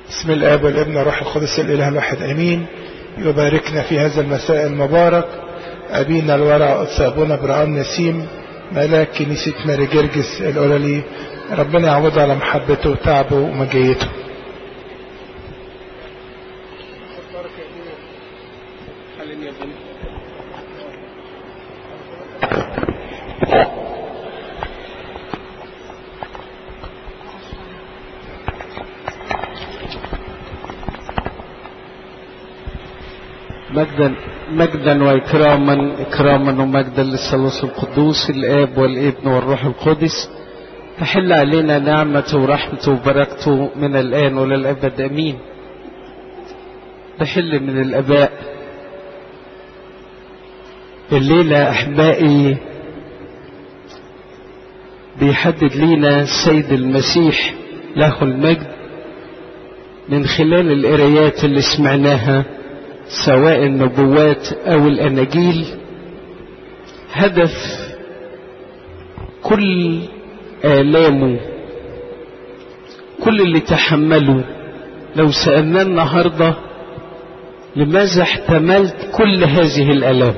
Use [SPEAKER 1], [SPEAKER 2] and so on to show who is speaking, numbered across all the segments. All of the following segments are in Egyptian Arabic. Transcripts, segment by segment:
[SPEAKER 1] بسم الاب والابن والروح القدس الاله الواحد امين يباركنا في هذا المساء المبارك ابينا الورع قدس ابونا ابراهيم نسيم ملاك كنيسه ماري جرجس الاولى ربنا يعوض على محبته وتعبه ومجيته
[SPEAKER 2] مجدا مجدا واكراما اكراما ومجدا للثالوث القدوس الاب والابن والروح القدس تحل علينا نعمته ورحمته وبركته من الان وللابد امين تحل من الاباء الليله احبائي بيحدد لينا السيد المسيح له المجد من خلال القرايات اللي سمعناها سواء النبوات او الاناجيل هدف كل الامه كل اللي تحمله لو سالناه النهارده لماذا احتملت كل هذه الالام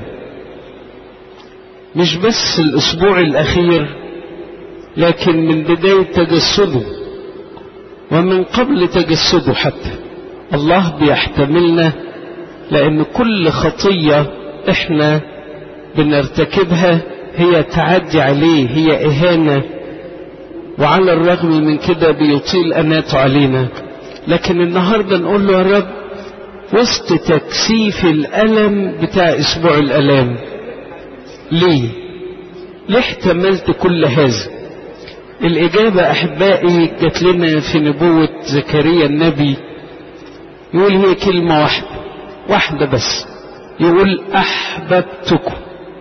[SPEAKER 2] مش بس الاسبوع الاخير لكن من بدايه تجسده ومن قبل تجسده حتى الله بيحتملنا لأن كل خطية إحنا بنرتكبها هي تعدي عليه هي إهانة وعلى الرغم من كده بيطيل أناته علينا لكن النهاردة نقول له يا رب وسط تكثيف الألم بتاع أسبوع الألام ليه؟ ليه احتملت كل هذا؟ الإجابة أحبائي جات لنا في نبوة زكريا النبي يقول هي كلمة واحدة واحدة بس يقول أحببتكم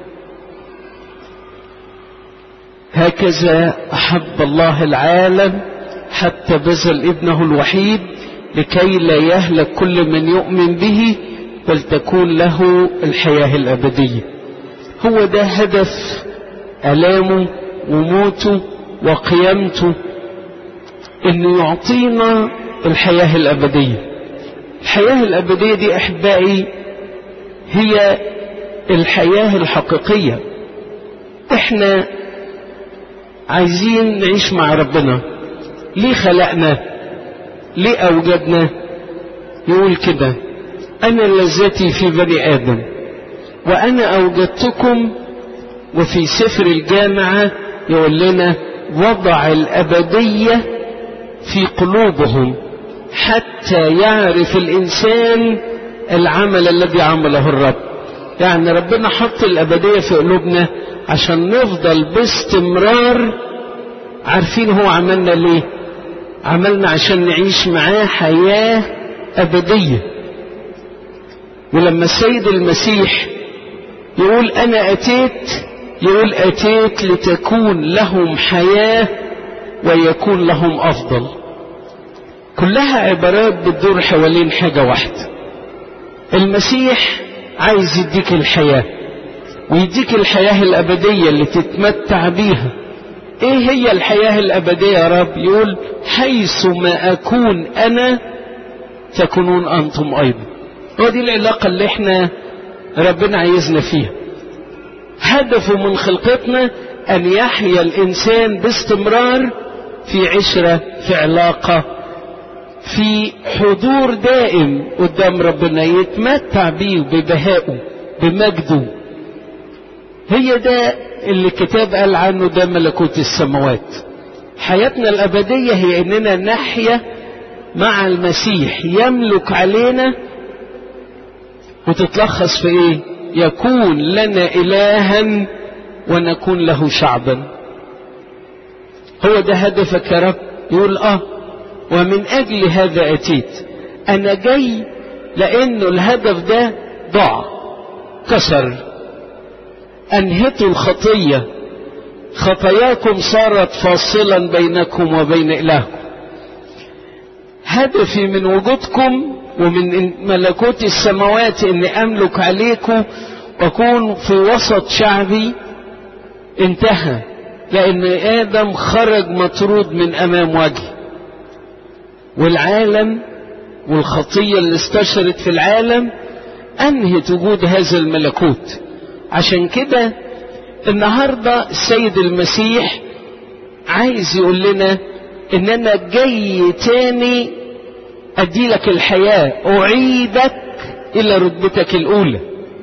[SPEAKER 2] هكذا أحب الله العالم حتى بذل ابنه الوحيد لكي لا يهلك كل من يؤمن به بل تكون له الحياة الأبدية هو ده هدف ألامه وموته وقيامته انه يعطينا الحياة الأبدية الحياة الأبدية دي أحبائي هي الحياة الحقيقية احنا عايزين نعيش مع ربنا ليه خلقنا ليه أوجدنا يقول كده أنا لذتي في بني آدم وأنا أوجدتكم وفي سفر الجامعة يقول لنا وضع الأبدية في قلوبهم حتى يعرف الإنسان العمل الذي عمله الرب يعني ربنا حط الأبدية في قلوبنا عشان نفضل باستمرار عارفين هو عملنا ليه عملنا عشان نعيش معاه حياة أبدية ولما السيد المسيح يقول أنا أتيت يقول أتيت لتكون لهم حياة ويكون لهم أفضل كلها عبارات بتدور حوالين حاجة واحدة المسيح عايز يديك الحياة ويديك الحياة الأبدية اللي تتمتع بيها ايه هي الحياة الأبدية يا رب يقول حيث ما أكون أنا تكونون أنتم أيضا هو دي العلاقة اللي احنا ربنا عايزنا فيها هدفه من خلقتنا أن يحيا الإنسان باستمرار في عشرة في علاقة في حضور دائم قدام ربنا يتمتع بيه ببهائه بمجده هي ده اللي الكتاب قال عنه ده ملكوت السماوات حياتنا الأبدية هي إننا نحيا مع المسيح يملك علينا وتتلخص في إيه يكون لنا إلها ونكون له شعبا هو ده هدفك يا رب يقول آه ومن أجل هذا أتيت أنا جاي لأنه الهدف ده ضاع كسر أنهتوا الخطية خطاياكم صارت فاصلا بينكم وبين إلهكم هدفي من وجودكم ومن ملكوت السماوات اني املك عليكم واكون في وسط شعبي انتهى لان ادم خرج مطرود من امام وجهي والعالم والخطية اللي استشرت في العالم أنهت وجود هذا الملكوت عشان كده النهاردة السيد المسيح عايز يقول لنا ان انا جاي تاني اديلك الحياة اعيدك الى رتبتك الاولى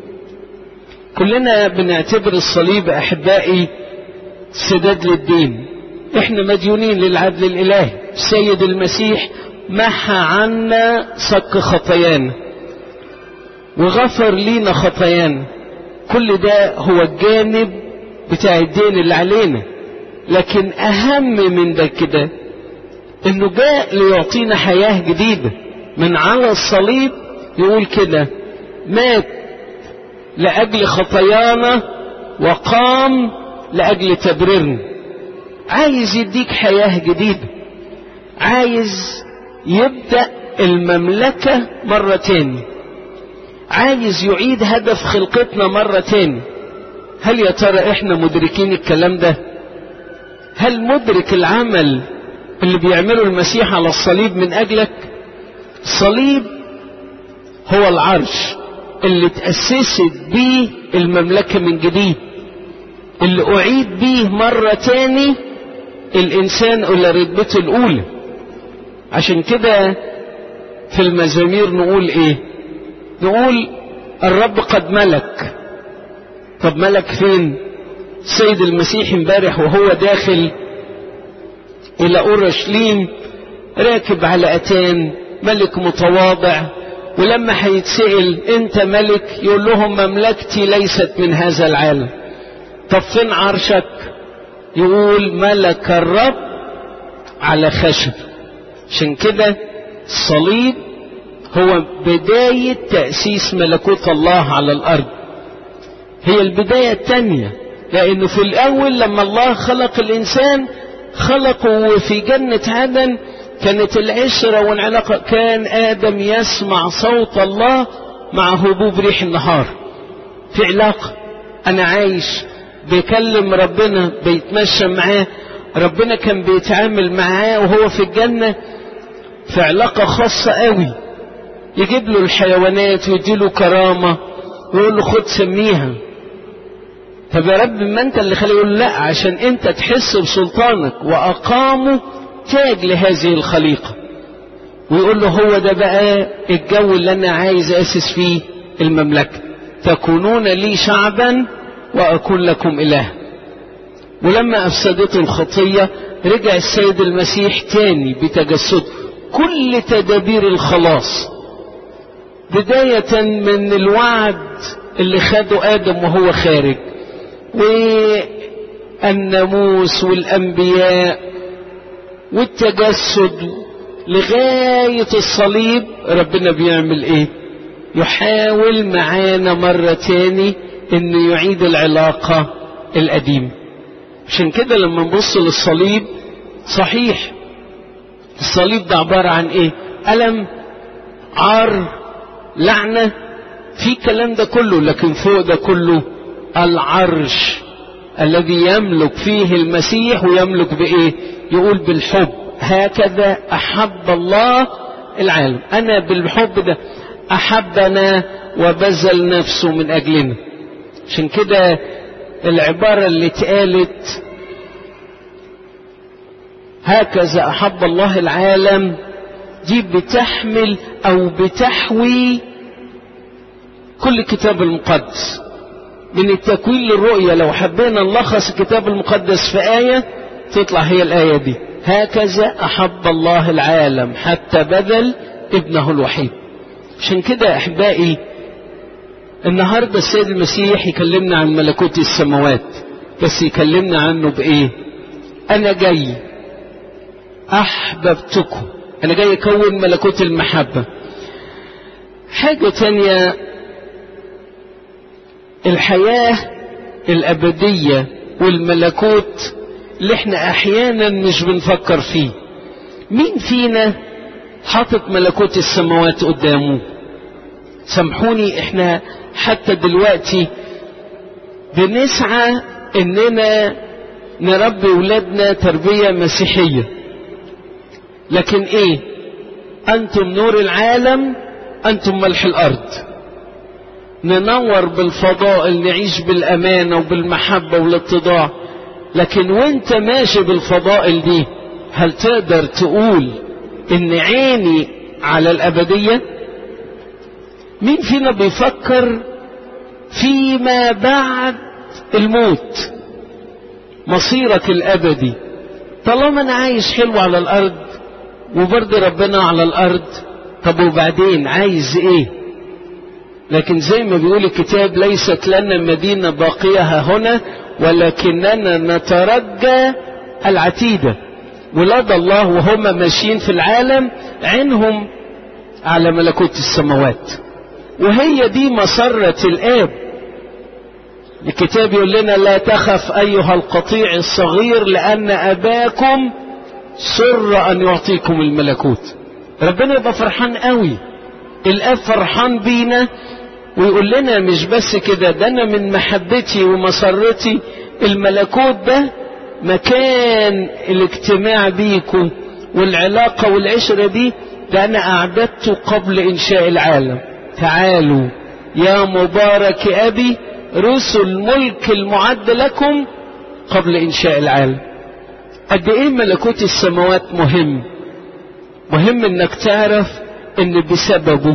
[SPEAKER 2] كلنا بنعتبر الصليب احبائي سداد للدين احنا مديونين للعدل الالهي السيد المسيح محى عنا صك خطايانا وغفر لينا خطايانا كل ده هو الجانب بتاع الدين اللي علينا لكن اهم من ده كده انه جاء ليعطينا حياة جديدة من على الصليب يقول كده مات لأجل خطايانا وقام لأجل تبريرنا عايز يديك حياة جديدة عايز يبدأ المملكة مرة تاني عايز يعيد هدف خلقتنا مرة تاني هل يا ترى احنا مدركين الكلام ده هل مدرك العمل اللي بيعمله المسيح على الصليب من اجلك الصليب هو العرش اللي تأسست بيه المملكة من جديد اللي أعيد بيه مرة تاني الإنسان إلى رتبته الأولى عشان كده في المزامير نقول إيه نقول الرب قد ملك طب ملك فين سيد المسيح امبارح وهو داخل الى اورشليم راكب على اتان ملك متواضع ولما هيتسأل انت ملك يقول لهم مملكتي ليست من هذا العالم طب فين عرشك يقول ملك الرب على خشب عشان كده الصليب هو بداية تأسيس ملكوت الله على الأرض هي البداية الثانية لأنه في الأول لما الله خلق الإنسان خلقه في جنة عدن كانت العشرة والعلاقة كان آدم يسمع صوت الله مع هبوب ريح النهار في علاقة أنا عايش بيكلم ربنا بيتمشى معاه ربنا كان بيتعامل معاه وهو في الجنة في علاقة خاصة قوي يجيب له الحيوانات ويديله كرامة ويقول له خد سميها طب يا رب ما انت اللي خليه يقول لا عشان انت تحس بسلطانك واقاموا تاج لهذه الخليقة ويقول له هو ده بقى الجو اللي انا عايز اسس فيه المملكة تكونون لي شعبا واكون لكم اله ولما افسدته الخطية رجع السيد المسيح تاني بتجسد كل تدابير الخلاص بداية من الوعد اللي خده ادم وهو خارج والناموس والانبياء والتجسد لغاية الصليب ربنا بيعمل ايه يحاول معانا مرة تاني انه يعيد العلاقة القديمة عشان كده لما نبص للصليب صحيح الصليب ده عبارة عن ايه ألم عار لعنة في كلام ده كله لكن فوق ده كله العرش الذي يملك فيه المسيح ويملك بايه يقول بالحب هكذا احب الله العالم انا بالحب ده احبنا وبذل نفسه من اجلنا عشان كده العبارة اللي اتقالت هكذا احب الله العالم دي بتحمل او بتحوي كل الكتاب المقدس من التكوين للرؤية لو حبينا نلخص الكتاب المقدس في آية تطلع هي الآية دي هكذا أحب الله العالم حتى بذل ابنه الوحيد عشان كده أحبائي النهاردة السيد المسيح يكلمنا عن ملكوت السماوات بس يكلمنا عنه بإيه أنا جاي أحببتكم أنا جاي أكون ملكوت المحبة حاجة تانية الحياة الأبدية والملكوت اللي احنا أحيانا مش بنفكر فيه مين فينا حاطط ملكوت السماوات قدامه سامحوني احنا حتى دلوقتي بنسعى اننا نربي ولادنا تربية مسيحية لكن ايه أنتم نور العالم أنتم ملح الأرض ننور بالفضائل نعيش بالأمانة وبالمحبة والاتضاع لكن وانت ماشي بالفضائل دي هل تقدر تقول ان عيني على الأبدية مين فينا بيفكر فيما بعد الموت مصيرك الأبدي طالما أنا عايش حلو على الأرض وبرضه ربنا على الأرض طب وبعدين عايز إيه لكن زي ما بيقول الكتاب ليست لنا مدينة باقية هنا ولكننا نترجى العتيدة ولاد الله وهم ماشيين في العالم عينهم على ملكوت السماوات وهي دي مسرة الآب الكتاب يقول لنا لا تخف أيها القطيع الصغير لأن أباكم سر أن يعطيكم الملكوت ربنا يبقى فرحان قوي الآب فرحان بينا ويقول لنا مش بس كده ده أنا من محبتي ومسرتي الملكوت ده مكان الاجتماع بيكم والعلاقة والعشرة دي ده أنا أعددته قبل إنشاء العالم تعالوا يا مبارك أبي رسل ملك المعد لكم قبل إنشاء العالم قد إيه ملكوت السماوات مهم مهم إنك تعرف إن بسببه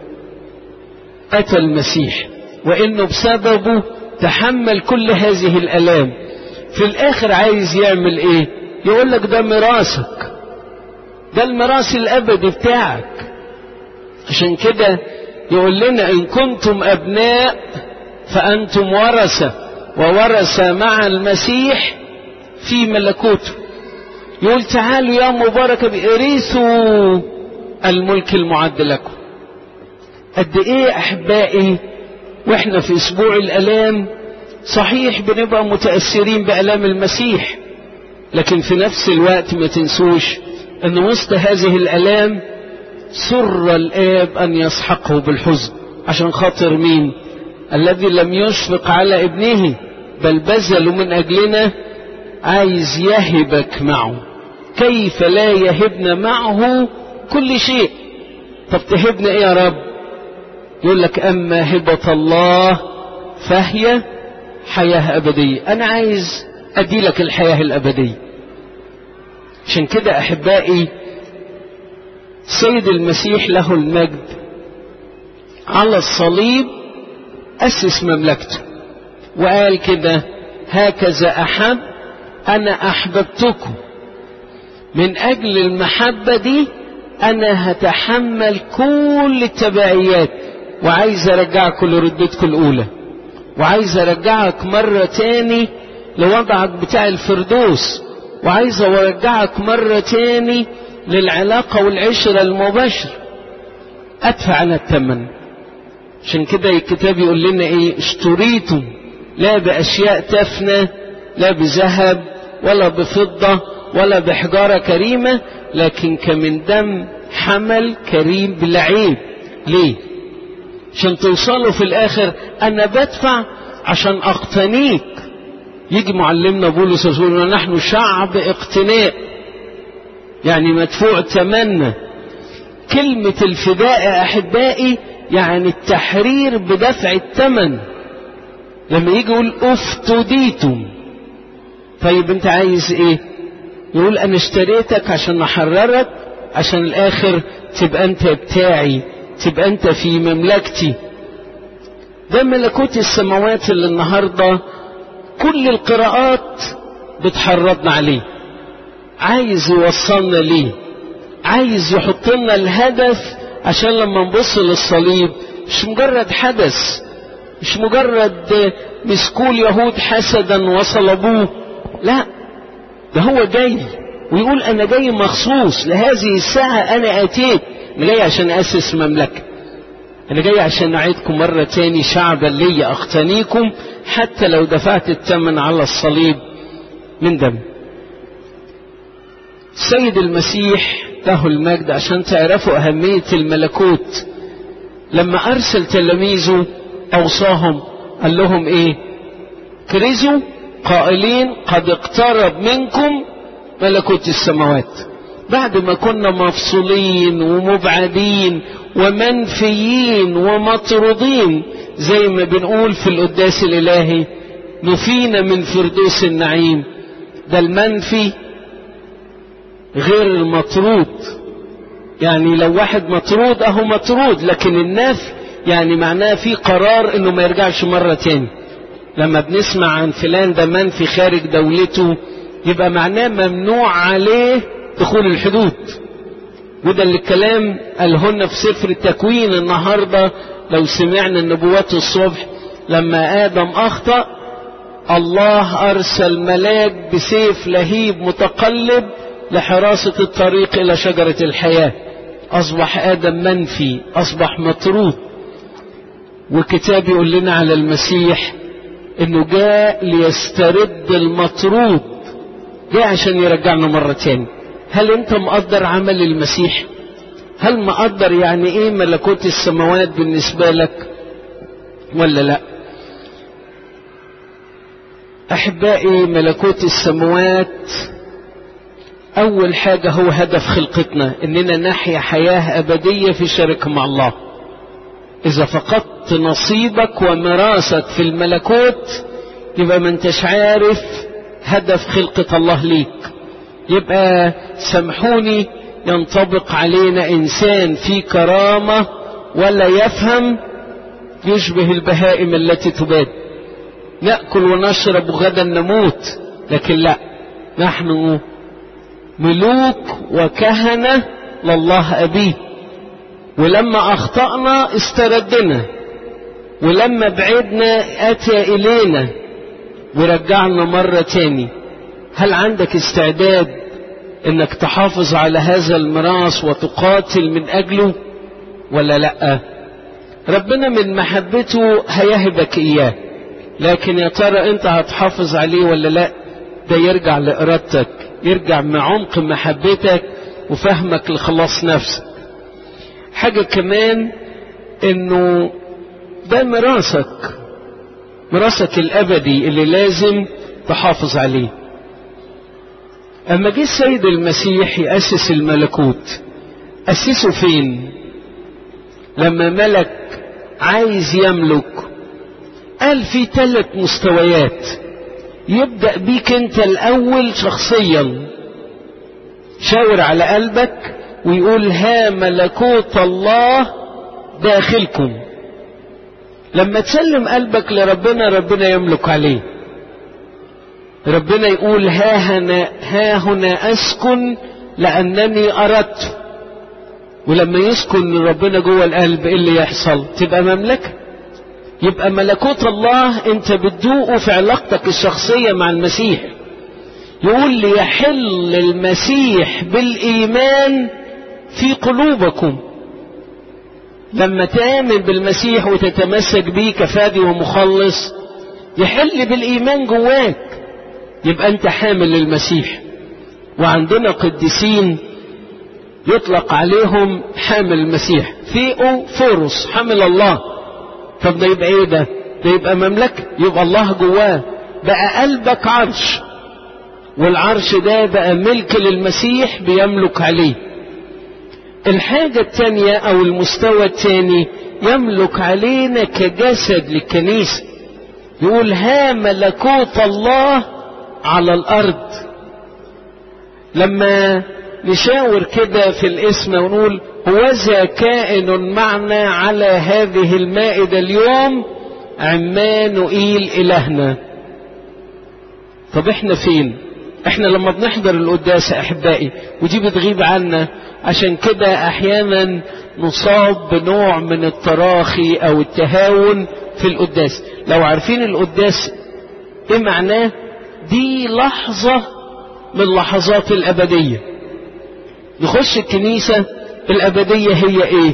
[SPEAKER 2] أتى المسيح وإنه بسببه تحمل كل هذه الآلام في الآخر عايز يعمل إيه يقول لك ده ميراثك ده الميراث الأبدي بتاعك عشان كده يقول لنا إن كنتم أبناء فأنتم ورثة وورثة مع المسيح في ملكوته يقول تعالوا يا مبارك ارثوا الملك المعد لكم قد ايه احبائي واحنا في اسبوع الالام صحيح بنبقى متاثرين بالام المسيح لكن في نفس الوقت ما تنسوش ان وسط هذه الالام سر الاب ان يسحقه بالحزن عشان خاطر مين الذي لم يشفق على ابنه بل بذل من اجلنا عايز يهبك معه كيف لا يهبنا معه كل شيء طب تهبنا ايه يا رب يقول لك اما هبة الله فهي حياة ابدية انا عايز ادي لك الحياة الابدية عشان كده احبائي سيد المسيح له المجد على الصليب أسس مملكته وقال كده هكذا أحب أنا أحببتكم من أجل المحبة دي أنا هتحمل كل التبعيات وعايز أرجعكم لردتكم الأولى وعايز أرجعك مرة تاني لوضعك بتاع الفردوس وعايز أرجعك مرة تاني للعلاقة والعشرة المباشرة أدفع أنا الثمن عشان كده الكتاب يقول لنا ايه اشتريتم لا باشياء تفنى لا بذهب ولا بفضة ولا بحجارة كريمة لكن كمن دم حمل كريم بلا عيب ليه عشان توصلوا في الاخر انا بدفع عشان اقتنيك يجي معلمنا بولس يقول نحن شعب اقتناء يعني مدفوع ثمننا كلمة الفداء يا احبائي يعني التحرير بدفع الثمن لما يجي يقول افتديتم طيب انت عايز ايه يقول انا اشتريتك عشان احررك عشان الاخر تبقى انت بتاعي تبقى انت في مملكتي ده ملكوت السماوات اللي النهارده كل القراءات بتحرضنا عليه عايز يوصلنا ليه عايز يحط لنا الهدف عشان لما نبص للصليب مش مجرد حدث مش مجرد مسكوا اليهود حسدا وصلبوه لا ده هو جاي ويقول انا جاي مخصوص لهذه الساعة انا اتيت انا جاي عشان اسس مملكة انا جاي عشان اعيدكم مرة تاني شعبا لي اقتنيكم حتى لو دفعت الثمن على الصليب من دم سيد المسيح له المجد عشان تعرفوا أهمية الملكوت لما أرسل تلاميذه أوصاهم قال لهم إيه كرزوا قائلين قد اقترب منكم ملكوت السماوات بعد ما كنا مفصولين ومبعدين ومنفيين ومطرودين زي ما بنقول في القداس الإلهي نفينا من فردوس النعيم ده المنفي غير المطرود يعني لو واحد مطرود اهو مطرود لكن النفي يعني معناه في قرار انه ما يرجعش مرة تاني لما بنسمع عن فلان ده منفي خارج دولته يبقى معناه ممنوع عليه دخول الحدود وده اللي الكلام قالهن في سفر التكوين النهارده لو سمعنا النبوات الصبح لما ادم اخطأ الله ارسل ملاك بسيف لهيب متقلب لحراسة الطريق الى شجرة الحياة اصبح ادم منفي اصبح مطرود والكتاب يقول لنا على المسيح انه جاء ليسترد المطرود جاء عشان يرجعنا مرة تاني هل انت مقدر عمل المسيح هل مقدر يعني ايه ملكوت السماوات بالنسبة لك ولا لا احبائي ملكوت السماوات اول حاجة هو هدف خلقتنا اننا نحيا حياة ابدية في شركة مع الله اذا فقدت نصيبك وميراثك في الملكوت يبقى ما انتش عارف هدف خلقة الله ليك يبقى سامحوني ينطبق علينا انسان في كرامة ولا يفهم يشبه البهائم التي تباد نأكل ونشرب غدا نموت لكن لا نحن ملوك وكهنة لله أبيه ولما أخطأنا استردنا ولما بعدنا أتى إلينا ورجعنا مرة تاني هل عندك استعداد انك تحافظ على هذا الميراث وتقاتل من اجله ولا لا ربنا من محبته هيهبك اياه لكن يا ترى انت هتحافظ عليه ولا لا ده يرجع لارادتك يرجع من عمق محبتك وفهمك لخلاص نفسك حاجة كمان انه ده ميراثك ميراثك الابدي اللي لازم تحافظ عليه اما جه السيد المسيح يأسس الملكوت أسسه فين لما ملك عايز يملك قال في ثلاث مستويات يبدأ بيك انت الاول شخصيا شاور على قلبك ويقول ها ملكوت الله داخلكم لما تسلم قلبك لربنا ربنا يملك عليه ربنا يقول ها هنا, ها هنا أسكن لأنني أردت ولما يسكن ربنا جوه القلب ايه اللي يحصل تبقى مملكة يبقى ملكوت الله انت بتدوقه في علاقتك الشخصية مع المسيح يقول ليحل المسيح بالإيمان في قلوبكم لما تآمن بالمسيح وتتمسك بيه كفادي ومخلص يحل بالإيمان جواك يبقى انت حامل للمسيح وعندنا قديسين يطلق عليهم حامل المسيح فيئو فورس حامل الله طب ده يبقى ايه ده ده يبقى مملكة يبقى الله جواه بقى قلبك عرش والعرش ده بقى ملك للمسيح بيملك عليه الحاجة التانية او المستوى التاني يملك علينا كجسد للكنيسة يقول ها ملكوت الله على الارض لما نشاور كده في الاسم ونقول هوذا كائن معنا على هذه المائدة اليوم عمانوئيل إلهنا طب احنا فين احنا لما بنحضر القداس احبائي ودي بتغيب عنا عشان كده احيانا نصاب بنوع من التراخي او التهاون في القداس لو عارفين القداس ايه معناه دي لحظة من لحظات الابدية نخش الكنيسة الابدية هي ايه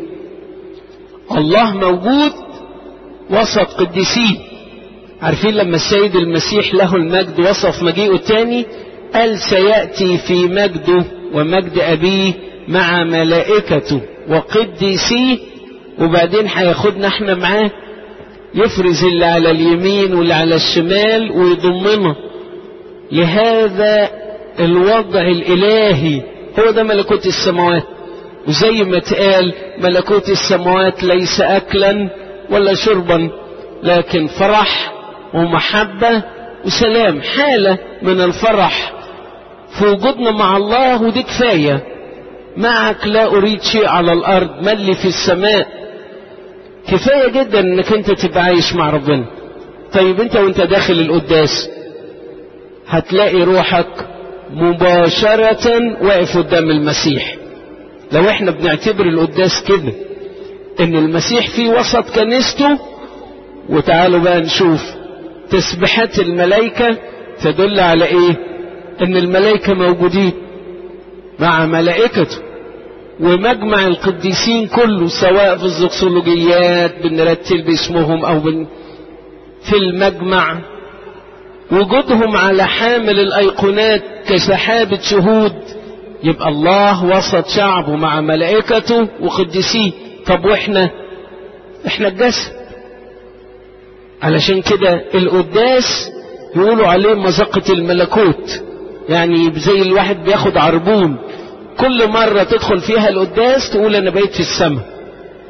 [SPEAKER 2] الله موجود وسط قديسين عارفين لما السيد المسيح له المجد وصف مجيئه الثاني قال سيأتي في مجده ومجد أبيه مع ملائكته وقديسيه وبعدين هياخدنا احنا معاه يفرز اللي على اليمين واللي على الشمال ويضمنا لهذا الوضع الإلهي هو ده ملكوت السماوات وزي ما اتقال ملكوت السماوات ليس اكلا ولا شربا لكن فرح ومحبة وسلام حالة من الفرح في وجودنا مع الله ودي كفاية معك لا أريد شيء على الأرض ملي في السماء كفاية جدا انك انت تبقى عايش مع ربنا طيب انت وانت داخل القداس هتلاقي روحك مباشرة واقف قدام المسيح لو احنا بنعتبر القداس كده ان المسيح في وسط كنيسته وتعالوا بقى نشوف تسبيحات الملائكة تدل على ايه ان الملائكة موجودين مع ملائكته ومجمع القديسين كله سواء في الزقسولوجيات بنرتل باسمهم او بن في المجمع وجودهم على حامل الايقونات كسحابة شهود يبقى الله وسط شعبه مع ملائكته وقديسيه طب واحنا احنا الجسد علشان كده القداس يقولوا عليه مذاقة الملكوت يعني زي الواحد بياخد عربون كل مرة تدخل فيها القداس تقول انا بقيت في السماء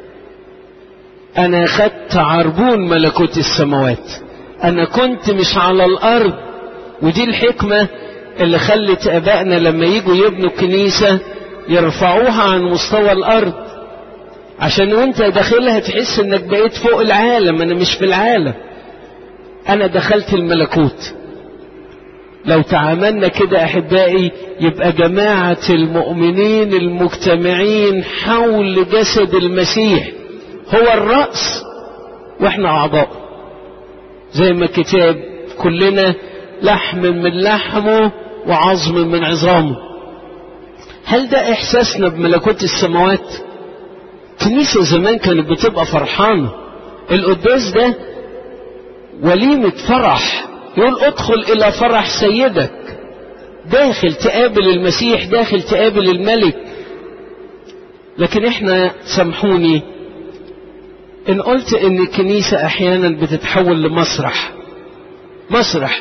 [SPEAKER 2] انا خدت عربون ملكوت السماوات انا كنت مش على الارض ودي الحكمة اللي خلت ابائنا لما يجوا يبنوا كنيسة يرفعوها عن مستوى الارض عشان وانت داخلها تحس انك بقيت فوق العالم انا مش في العالم انا دخلت الملكوت لو تعاملنا كده احبائي يبقى جماعة المؤمنين المجتمعين حول جسد المسيح هو الرأس واحنا اعضاء زي ما الكتاب كلنا لحم من لحمه وعظم من عظامه هل ده احساسنا بملكوت السماوات كنيسة زمان كانت بتبقى فرحانة القداس ده وليمة فرح يقول ادخل الى فرح سيدك داخل تقابل المسيح داخل تقابل الملك لكن احنا سامحوني ان قلت ان الكنيسة احيانا بتتحول لمسرح مسرح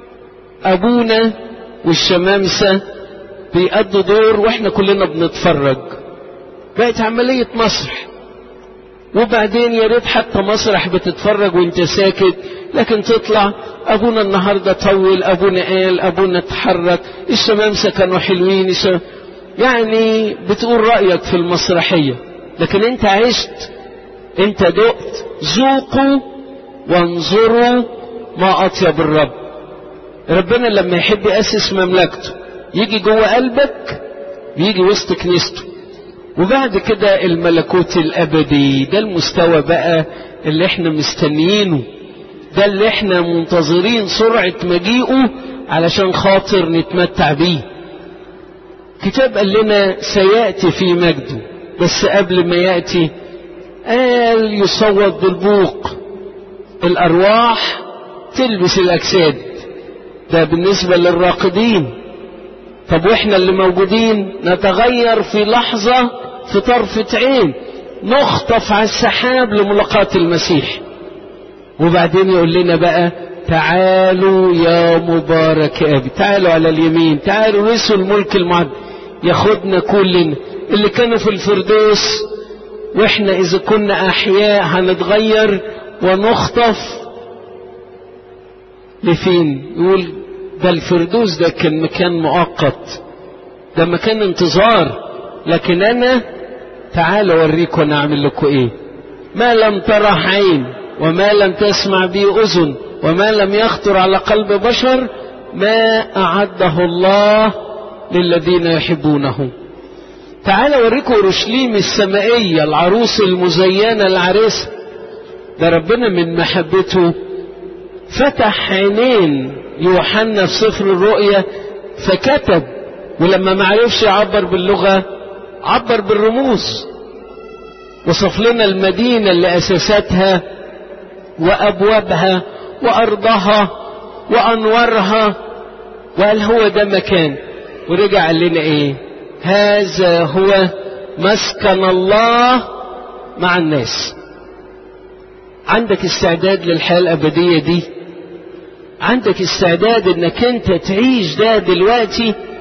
[SPEAKER 2] ابونا والشمامسة بيأدوا دور واحنا كلنا بنتفرج بقت عملية مسرح وبعدين يا ريت حتى مسرح بتتفرج وانت ساكت لكن تطلع ابونا النهارده طول ابونا قال ابونا اتحرك الشمامسه كانوا حلوين الشم... يعني بتقول رايك في المسرحيه لكن انت عشت انت دقت ذوقوا وانظروا ما اطيب الرب ربنا لما يحب ياسس مملكته يجي جوه قلبك بيجي وسط كنيسته وبعد كده الملكوت الابدي ده المستوى بقى اللي احنا مستنيينه ده اللي احنا منتظرين سرعة مجيئه علشان خاطر نتمتع بيه كتاب قال لنا سيأتي في مجده بس قبل ما يأتي قال يصوت بالبوق الأرواح تلبس الأجساد ده بالنسبة للراقدين طب واحنا اللي موجودين نتغير في لحظة في طرفة عين نخطف على السحاب لملاقاة المسيح وبعدين يقول لنا بقى تعالوا يا مبارك أبي تعالوا على اليمين تعالوا رسوا الملك المعد ياخدنا كلنا اللي كانوا في الفردوس واحنا اذا كنا احياء هنتغير ونخطف لفين يقول ده الفردوس ده كان مكان مؤقت ده مكان انتظار لكن انا تعالوا اوريكم انا اعمل لكم ايه ما لم ترى عين وما لم تسمع به اذن وما لم يخطر على قلب بشر ما اعده الله للذين يحبونه تعال اوريكم اورشليم السمائيه العروس المزينه العريسه ده ربنا من محبته فتح عينين يوحنا في سفر الرؤيا فكتب ولما ما عرفش يعبر باللغه عبر بالرموز وصف لنا المدينه اللي اسستها وابوابها وارضها وانوارها وقال هو ده مكان ورجع قال لنا ايه هذا هو مسكن الله مع الناس عندك استعداد للحياه الابديه دي عندك استعداد انك انت تعيش ده دلوقتي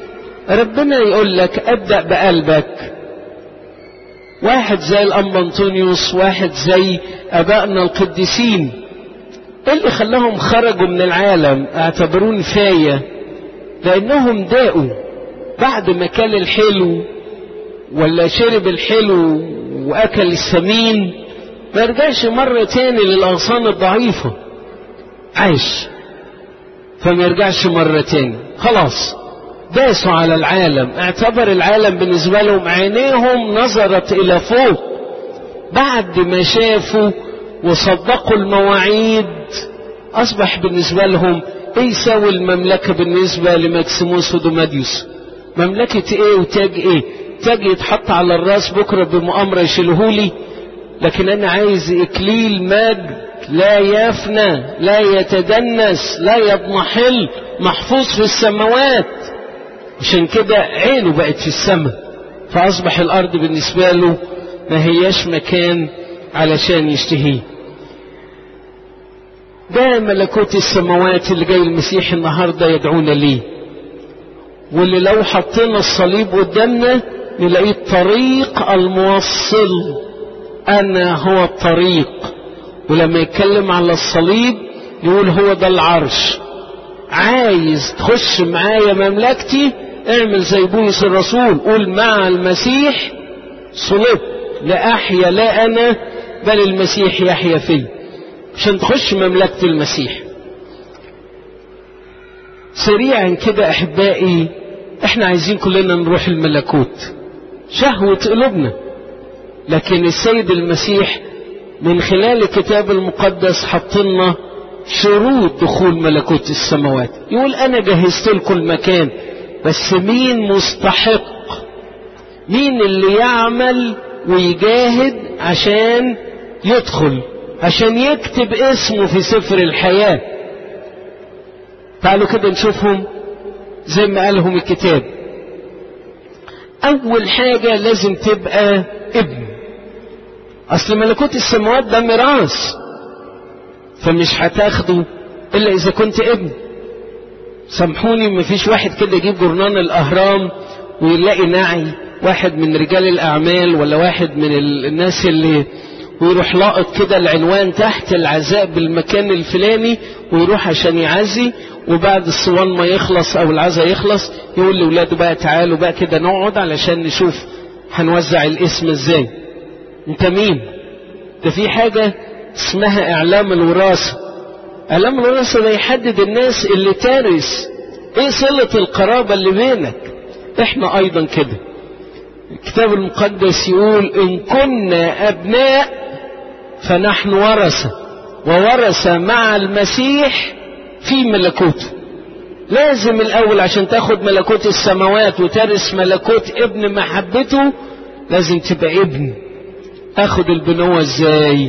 [SPEAKER 2] ربنا يقول لك ابدأ بقلبك واحد زي الأنبا أنطونيوس واحد زي أبائنا القديسين إيه اللي خلاهم خرجوا من العالم اعتبروه نفاية لأنهم داقوا بعد ما كل الحلو ولا شرب الحلو وأكل السمين ما يرجعش مرة تاني للأغصان الضعيفة عايش فما يرجعش مرة تاني خلاص داسوا على العالم اعتبر العالم بالنسبة لهم عينيهم نظرت إلى فوق بعد ما شافوا وصدقوا المواعيد أصبح بالنسبة لهم إيه يساوي المملكة بالنسبة لماكسيموس ودوماديوس مملكة إيه وتاج إيه تاج يتحط على الراس بكرة بمؤامرة يشيلهولي لكن أنا عايز إكليل مجد لا يفنى لا يتدنس لا يضمحل محفوظ في السماوات عشان كده عينه بقت في السماء فأصبح الأرض بالنسبة له ما هياش مكان علشان يشتهيه ده ملكوت السماوات اللي جاي المسيح النهاردة يدعونا ليه واللي لو حطينا الصليب قدامنا نلاقيه الطريق الموصل أنا هو الطريق ولما يتكلم على الصليب يقول هو ده العرش عايز تخش معايا مملكتي اعمل زي بولس الرسول قول مع المسيح صلبت لا احيا لا انا بل المسيح يحيا في عشان تخش مملكة المسيح سريعا كده احبائي احنا عايزين كلنا نروح الملكوت شهوة قلوبنا لكن السيد المسيح من خلال الكتاب المقدس حطلنا شروط دخول ملكوت السماوات يقول انا جهزت لكم المكان بس مين مستحق مين اللي يعمل ويجاهد عشان يدخل عشان يكتب اسمه في سفر الحياة تعالوا كده نشوفهم زي ما قالهم الكتاب اول حاجة لازم تبقى ابن اصل ملكوت السماوات ده ميراث فمش هتاخده الا اذا كنت ابن سامحوني مفيش واحد كده يجيب جرنان الاهرام ويلاقي نعي واحد من رجال الاعمال ولا واحد من الناس اللي ويروح لاقط كده العنوان تحت العزاء بالمكان الفلاني ويروح عشان يعزي وبعد الصوان ما يخلص او العزاء يخلص يقول لاولاده بقى تعالوا بقى كده نقعد علشان نشوف هنوزع الاسم ازاي انت مين ده في حاجة اسمها اعلام الوراثة اعلام الوراثة ده يحدد الناس اللي تارث ايه صلة القرابة اللي بينك احنا ايضا كده الكتاب المقدس يقول ان كنا ابناء فنحن ورثة وورثة مع المسيح في ملكوته لازم الاول عشان تاخد ملكوت السماوات وترث ملكوت ابن محبته لازم تبقى ابن اخد البنوة ازاي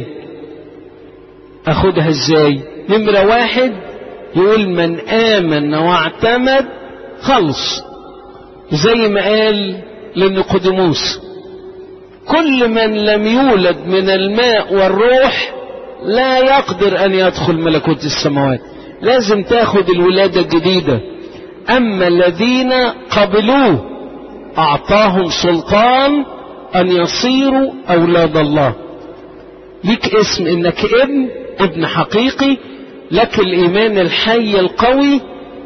[SPEAKER 2] اخدها ازاي نمرة واحد يقول من امن واعتمد خلص زي ما قال لنقدموس كل من لم يولد من الماء والروح لا يقدر ان يدخل ملكوت السماوات لازم تاخد الولادة الجديدة اما الذين قبلوه اعطاهم سلطان ان يصيروا اولاد الله ليك اسم انك ابن ابن حقيقي لك الايمان الحي القوي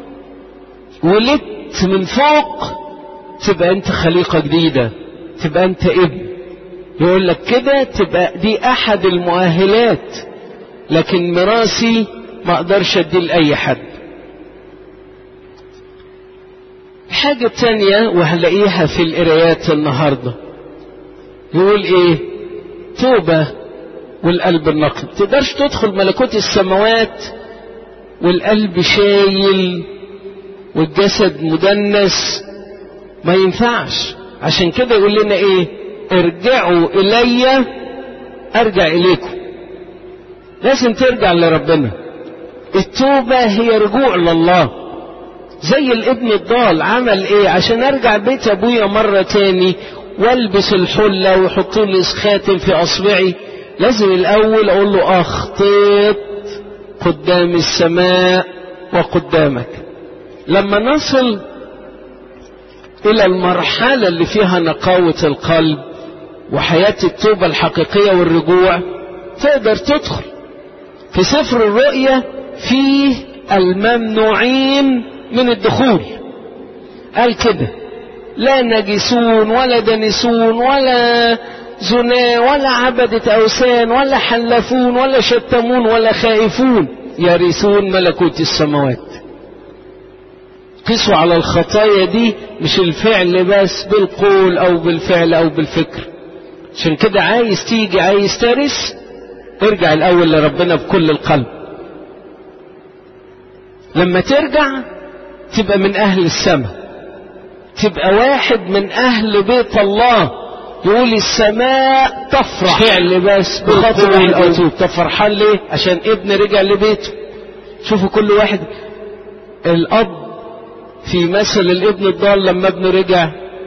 [SPEAKER 2] ولدت من فوق تبقى انت خليقة جديدة تبقى انت ابن يقول لك كده تبقى دي احد المؤهلات لكن مراسي ما اقدرش ادي لاي حد الحاجة التانية وهلاقيها في القرايات النهاردة يقول ايه توبة والقلب النقي تقدرش تدخل ملكوت السماوات والقلب شايل والجسد مدنس ما ينفعش عشان كده يقول لنا ايه ارجعوا الي ارجع اليكم لازم ترجع لربنا التوبة هي رجوع لله زي الابن الضال عمل ايه عشان ارجع بيت ابويا مرة تاني والبس الحلة ويحطوا لي خاتم في اصبعي لازم الاول اقول له اخطيت قدام السماء وقدامك لما نصل الى المرحلة اللي فيها نقاوة القلب وحياة التوبة الحقيقية والرجوع تقدر تدخل في سفر الرؤيا فيه الممنوعين من الدخول قال كده لا نجسون ولا دنسون ولا زنا ولا عبدة أوثان ولا حلفون ولا شتمون ولا خائفون يرثون ملكوت السماوات قسوا على الخطايا دي مش الفعل بس بالقول أو بالفعل أو بالفكر عشان كده عايز تيجي عايز ترث ارجع الأول لربنا بكل القلب لما ترجع تبقى من أهل السماء تبقى واحد من أهل بيت الله يقول السماء تفرح فعل بس بخاطر الأوتوب طب فرحان ليه عشان ابن رجع لبيته شوفوا كل واحد الأب في مثل الابن الضال لما ابنه رجع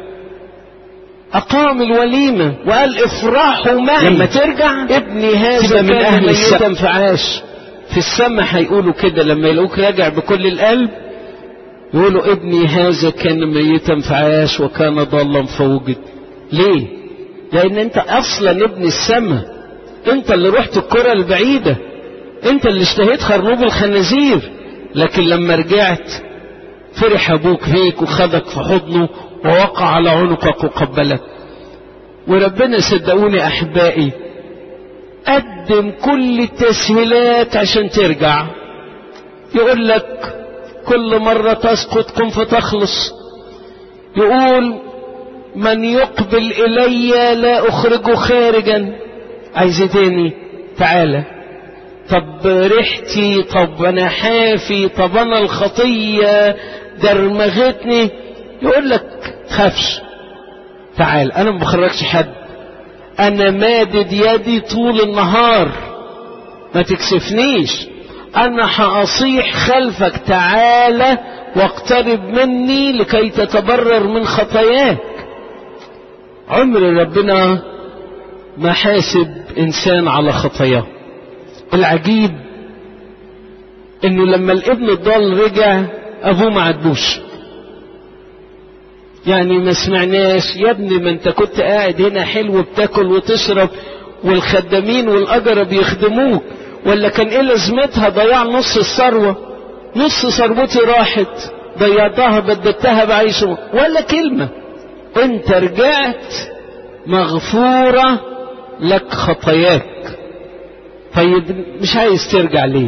[SPEAKER 2] أقام الوليمة وقال افرحوا معي لما ترجع ابني هذا من أهل ميتا فعاش في السماء هيقولوا كده لما يلاقوك راجع بكل القلب يقولوا ابني هذا كان ميتا فعاش وكان ضالا فوجد ليه لان انت اصلا ابن السماء انت اللي رحت الكرة البعيدة انت اللي اشتهيت خرنوب الخنازير لكن لما رجعت فرح ابوك فيك وخدك في حضنه ووقع على عنقك وقبلك وربنا صدقوني احبائي قدم كل التسهيلات عشان ترجع يقول لك كل مرة تسقط كن فتخلص يقول من يقبل إلي لا أخرجه خارجا عايز تاني تعالى طب ريحتي طب أنا حافي طب أنا الخطية درمغتني يقول لك تخافش تعال أنا ما بخرجش حد أنا مادد يدي طول النهار ما تكسفنيش انا هاصيح خلفك تعالى واقترب مني لكي تتبرر من خطاياك عمر ربنا ما حاسب انسان على خطاياه العجيب انه لما الابن الضال رجع ابوه ما عدوش يعني ما سمعناش يا ابني ما انت كنت قاعد هنا حلو بتاكل وتشرب والخدامين والاجره بيخدموك ولا كان ايه لازمتها ضياع نص الثروة نص ثروتي راحت ضيعتها بددتها بعيش ولا كلمة انت رجعت مغفورة لك خطاياك طيب مش عايز ترجع ليه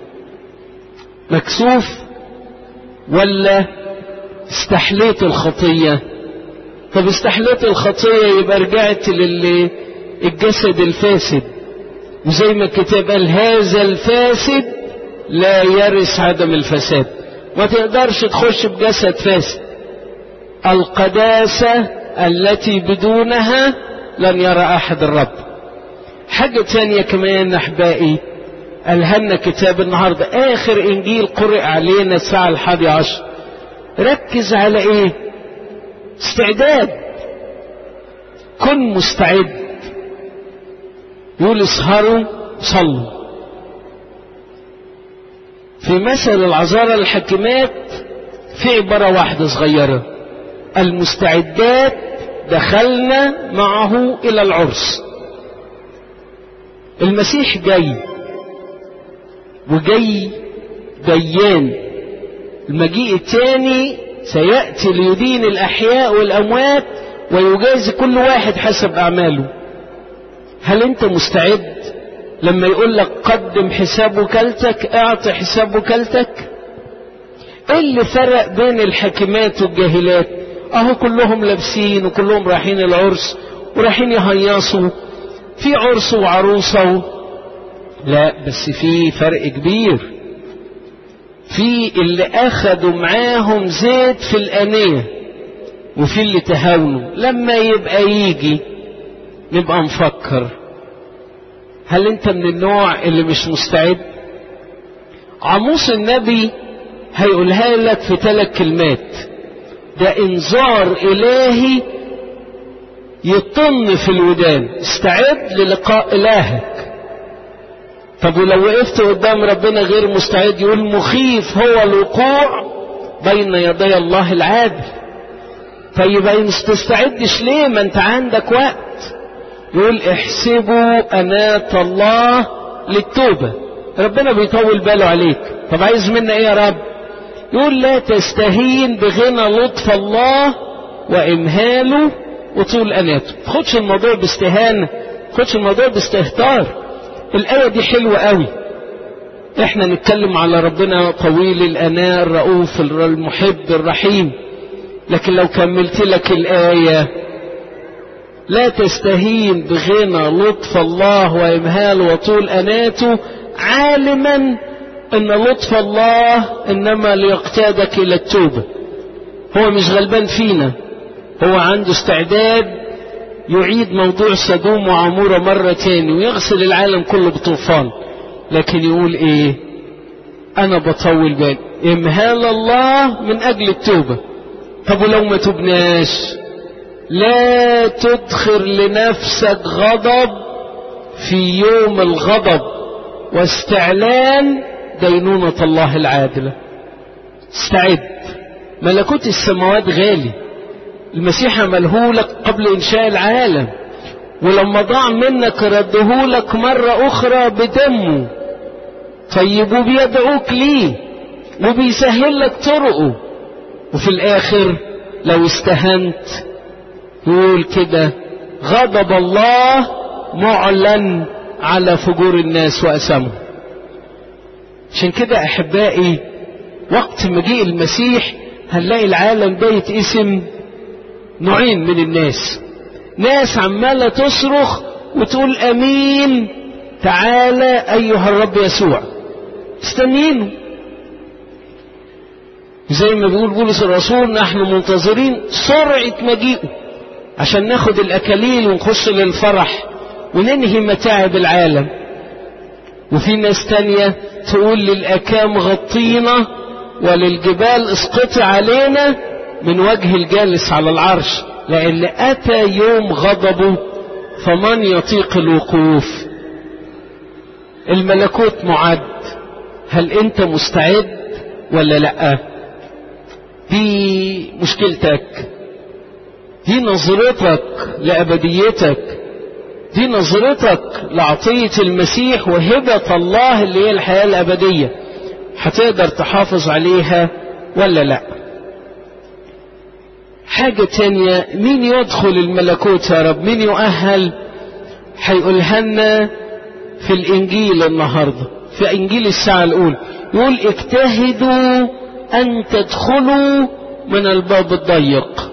[SPEAKER 2] مكسوف ولا استحليت الخطية طب استحليت الخطية يبقى رجعت للجسد الفاسد وزي ما الكتاب قال هذا الفاسد لا يرث عدم الفساد ما تقدرش تخش بجسد فاسد القداسة التي بدونها لن يرى أحد الرب حاجة تانية كمان أحبائي ألهمنا كتاب النهاردة آخر إنجيل قرئ علينا الساعة الحادية عشر ركز على إيه استعداد كن مستعد يقول اسهروا صلوا في مثل العذارى الحكيمات في عبارة واحدة صغيرة المستعدات دخلنا معه إلى العرس المسيح جاي وجاي ديان المجيء الثاني سيأتي ليدين الأحياء والأموات ويجازي كل واحد حسب أعماله هل أنت مستعد لما يقول لك قدم حساب وكالتك اعطي حساب وكالتك ايه اللي فرق بين الحاكمات والجاهلات اهو كلهم لابسين وكلهم رايحين العرس ورايحين يهيصوا في عرس وعروسة لا بس في فرق كبير في اللي اخدوا معاهم زيت في الانية وفي اللي تهاونوا لما يبقى يجي نبقى نفكر هل انت من النوع اللي مش مستعد عموس النبي هيقولها لك في ثلاث كلمات ده انذار الهي يطن في الودان استعد للقاء الهك طب ولو وقفت قدام ربنا غير مستعد يقول مخيف هو الوقوع بين يدي الله العادل طيب مش تستعدش ليه ما انت عندك وقت يقول احسبوا أناة الله للتوبة ربنا بيطول باله عليك طب عايز منا ايه يا رب يقول لا تستهين بغنى لطف الله وامهاله وطول اناته خدش الموضوع باستهانة خدش الموضوع باستهتار الآية دي حلوة قوي احنا نتكلم على ربنا طويل الأناة الرؤوف المحب الرحيم لكن لو كملت لك الآية لا تستهين بغنى لطف الله وإمهال وطول أناته عالما أن لطف الله إنما ليقتادك إلى التوبة هو مش غلبان فينا هو عنده استعداد يعيد موضوع سدوم وعمورة مرة تاني ويغسل العالم كله بطوفان لكن يقول ايه انا بطول بالي امهال الله من اجل التوبة طب ولو ما تبناش لا تدخل لنفسك غضب في يوم الغضب واستعلان دينونة الله العادلة استعد ملكوت السماوات غالي المسيح عملهولك قبل إنشاء العالم ولما ضاع منك ردهولك مرة أخرى بدمه طيب وبيدعوك ليه وبيسهل لك طرقه وفي الآخر لو استهنت يقول كده غضب الله معلن على فجور الناس وأسامهم عشان كده أحبائي وقت مجيء المسيح هنلاقي العالم ده يتقسم نوعين من الناس ناس عمالة تصرخ وتقول أمين تعالى أيها الرب يسوع استنينه زي ما بيقول بولس الرسول نحن منتظرين سرعة مجيئه عشان ناخد الأكاليل ونخش للفرح وننهي متاعب العالم وفي ناس تانية تقول للأكام غطينا وللجبال اسقطي علينا من وجه الجالس على العرش لأن أتى يوم غضبه فمن يطيق الوقوف الملكوت معد هل أنت مستعد ولا لأ دي مشكلتك دي نظرتك لأبديتك دي نظرتك لعطية المسيح وهبة الله اللي هي الحياة الأبدية هتقدر تحافظ عليها ولا لا حاجة تانية مين يدخل الملكوت يا رب مين يؤهل هيقولها لنا في الإنجيل النهاردة في إنجيل الساعة الأولى يقول اجتهدوا أن تدخلوا من الباب الضيق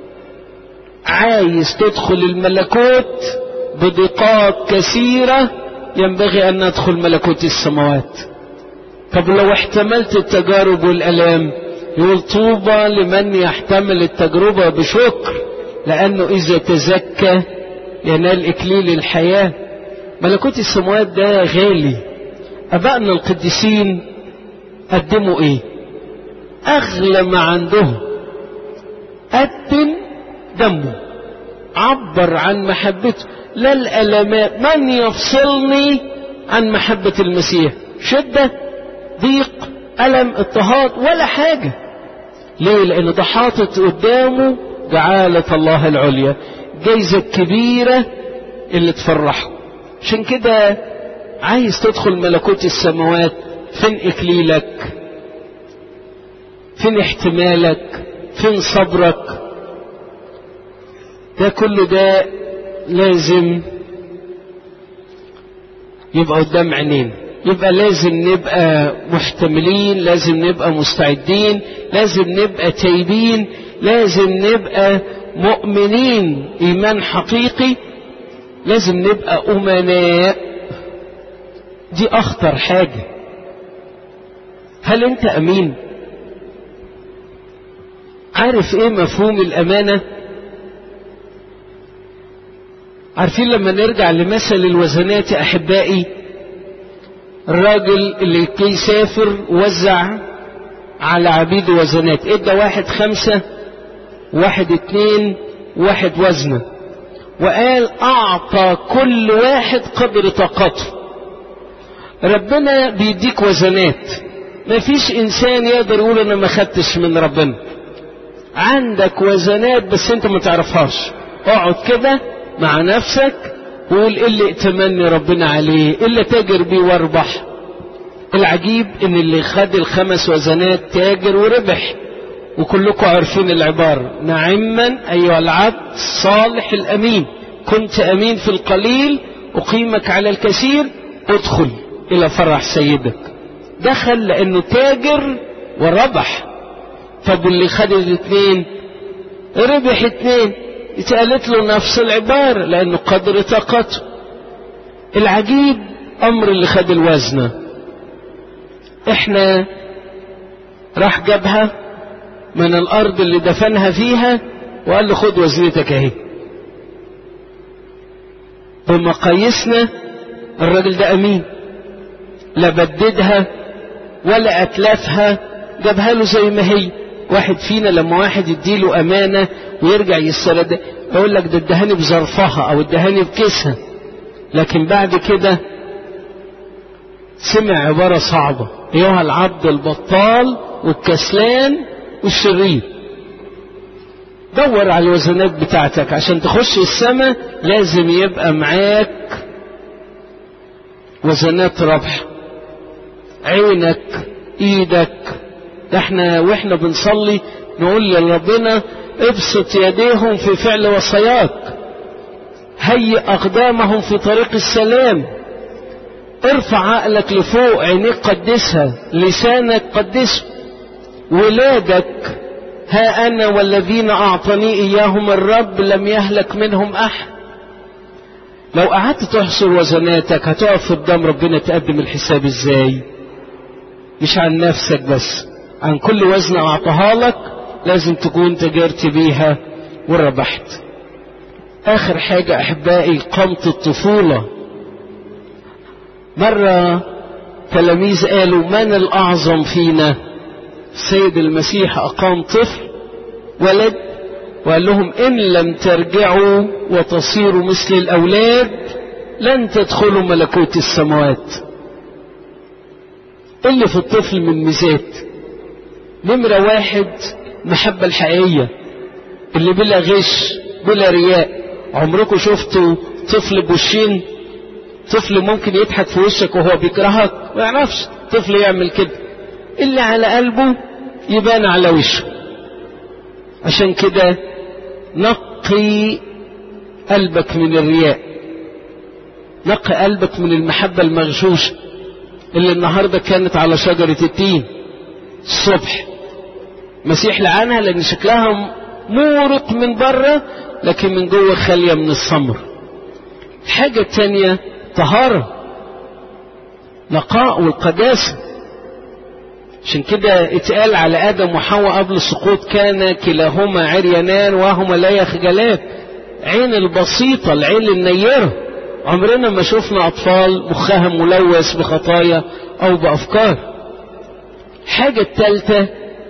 [SPEAKER 2] عايز تدخل الملكوت بدقات كثيرة ينبغي أن ندخل ملكوت السماوات طب لو احتملت التجارب والألام يقول طوبى لمن يحتمل التجربة بشكر لأنه إذا تزكى ينال إكليل الحياة ملكوت السماوات ده غالي أبائنا القديسين قدموا إيه أغلى ما عندهم قدم دمه عبر عن محبته لا الألمات من يفصلني عن محبة المسيح شدة ضيق ألم اضطهاد ولا حاجة ليه لأن ده حاطط قدامه جعالة الله العليا جايزة كبيرة اللي تفرحه عشان كده عايز تدخل ملكوت السماوات فين إكليلك فين احتمالك فين صبرك ده كله ده لازم يبقى قدام عينين يبقى لازم نبقى محتملين لازم نبقى مستعدين لازم نبقى تايبين لازم نبقى مؤمنين ايمان حقيقي لازم نبقى امناء دي اخطر حاجه هل انت امين عارف ايه مفهوم الامانه عارفين لما نرجع لمثل الوزنات يا احبائي الراجل اللي كي يسافر وزع على عبيد وزنات ادى واحد خمسة واحد اتنين واحد وزنة وقال اعطى كل واحد قدر طاقته ربنا بيديك وزنات ما فيش انسان يقدر يقول انا ما خدتش من ربنا عندك وزنات بس انت ما تعرفهاش اقعد كده مع نفسك وقول ايه اللي ائتمني ربنا عليه ايه اللي تاجر بيه واربح العجيب ان اللي خد الخمس وزنات تاجر وربح وكلكم عارفين العبارة نعما أيها العبد صالح الأمين كنت أمين في القليل أقيمك على الكثير ادخل إلى فرح سيدك دخل لأنه تاجر وربح طب اللي خد الاثنين ربح اثنين اتقالت له نفس العبارة لأنه قدر طاقته العجيب أمر اللي خد الوزنة احنا راح جابها من الأرض اللي دفنها فيها وقال له خد وزنتك اهي بمقاييسنا الراجل ده أمين لا بددها ولا أتلفها جابها له زي ما هي واحد فينا لما واحد يديله أمانة ويرجع يسترد يقول لك ده ادهاني بظرفها أو ادهاني بكيسها لكن بعد كده سمع عبارة صعبة أيها العبد البطال والكسلان والشرير دور على الوزنات بتاعتك عشان تخش السماء لازم يبقى معاك وزنات ربح عينك ايدك احنا واحنا بنصلي نقول لربنا ابسط يديهم في فعل وصاياك هيئ اقدامهم في طريق السلام ارفع عقلك لفوق عينيك قدسها لسانك قدسه ولادك ها انا والذين اعطاني اياهم الرب لم يهلك منهم احد لو قعدت تحصر وزناتك هتقف قدام ربنا تقدم الحساب ازاي مش عن نفسك بس عن كل وزن اعطاها لك لازم تكون تجرت بيها وربحت اخر حاجة احبائي قامت الطفولة مرة تلاميذ قالوا من الاعظم فينا السيد المسيح اقام طفل ولد وقال لهم ان لم ترجعوا وتصيروا مثل الاولاد لن تدخلوا ملكوت السماوات اللي في الطفل من ميزات نمرة واحد محبة الحقيقية اللي بلا غش بلا رياء عمركم شفتوا طفل بوشين طفل ممكن يضحك في وشك وهو بيكرهك ما يعرفش طفل يعمل كده اللي على قلبه يبان على وشه عشان كده نقي قلبك من الرياء نقي قلبك من المحبة المغشوشة اللي النهاردة كانت على شجرة التين الصبح مسيح لعنها لان شكلها مورق من بره لكن من جوه خالية من الصمر الحاجة التانية طهارة نقاء والقداسة عشان كده اتقال على آدم وحواء قبل السقوط كان كلاهما عريانان وهما لا يخجلان عين البسيطة العين النيرة عمرنا ما شفنا أطفال مخها ملوث بخطايا أو بأفكار الحاجة الثالثة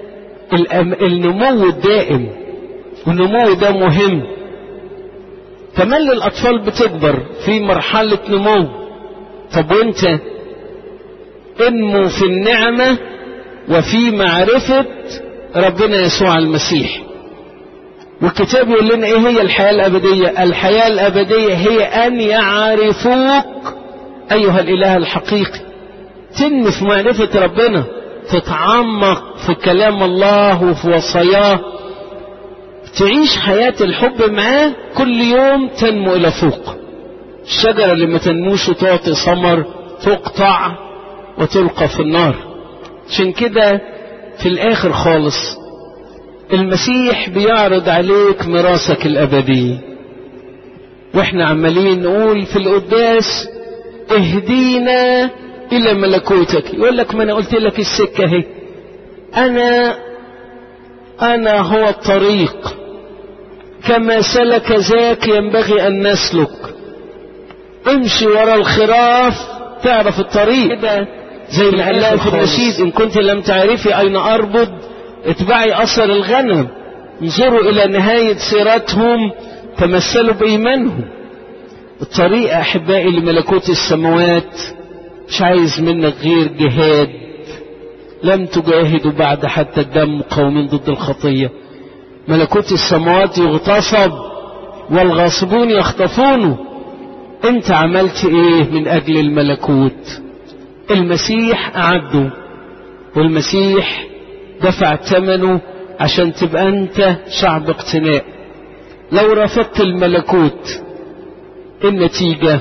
[SPEAKER 2] النمو الدائم والنمو ده مهم كمان الأطفال بتكبر في مرحلة نمو طب وانت انمو في النعمة وفي معرفة ربنا يسوع المسيح والكتاب يقول لنا ايه هي الحياة الأبدية الحياة الأبدية هي أن يعرفوك أيها الإله الحقيقي تنمي في معرفة ربنا تتعمق في كلام الله وفي وصاياه تعيش حياة الحب معاه كل يوم تنمو إلى فوق الشجرة اللي ما تنموش وتعطي ثمر تقطع وتلقى في النار عشان كده في الآخر خالص المسيح بيعرض عليك ميراثك الأبدي واحنا عمالين نقول في القداس اهدينا إلى ملكوتك يقول لك ما أنا قلت لك السكة اهي أنا أنا هو الطريق كما سلك ذاك ينبغي أن نسلك امشي ورا الخراف تعرف الطريق ده زي ما قال في النشيد إن كنت لم تعرفي أين أربض اتبعي أثر الغنم انظروا إلى نهاية سيرتهم تمثلوا بإيمانهم الطريق أحبائي لملكوت السماوات مش عايز منك غير جهاد لم تجاهدوا بعد حتى الدم قومين ضد الخطية ملكوت السماوات يغتصب والغاصبون يخطفونه انت عملت ايه من اجل الملكوت المسيح اعده والمسيح دفع ثمنه عشان تبقى انت شعب اقتناء لو رفضت الملكوت النتيجة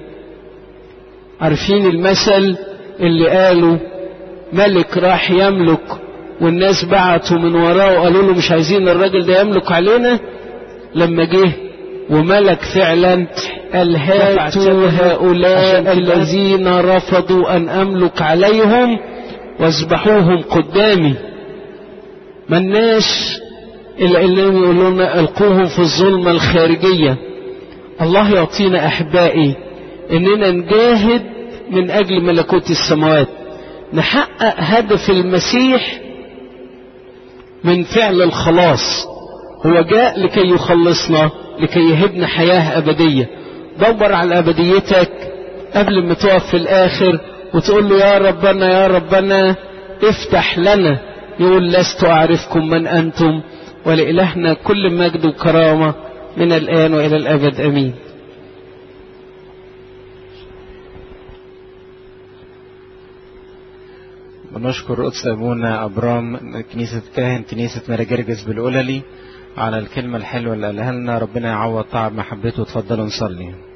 [SPEAKER 2] عارفين المثل اللي قالوا ملك راح يملك والناس بعتوا من وراه وقالوا له مش عايزين الراجل ده يملك علينا لما جه وملك فعلا قال هاتوا هؤلاء الذين رفضوا ان املك عليهم واذبحوهم قدامي ملناش الا اللي يقولون القوهم في الظلمه الخارجيه الله يعطينا احبائي اننا نجاهد من اجل ملكوت السماوات نحقق هدف المسيح من فعل الخلاص هو جاء لكي يخلصنا لكي يهبنا حياة أبدية دور على أبديتك قبل ما تقف في الآخر وتقول له يا ربنا يا ربنا افتح لنا يقول لست أعرفكم من أنتم ولإلهنا كل مجد وكرامة من الآن وإلى الأبد أمين
[SPEAKER 3] ونشكر قدس أبونا أبرام كنيسة كاهن كنيسة مراجرجس بالأوللي على الكلمة الحلوة اللي قالها لنا ربنا يعوض تعب محبته وتفضلوا نصلي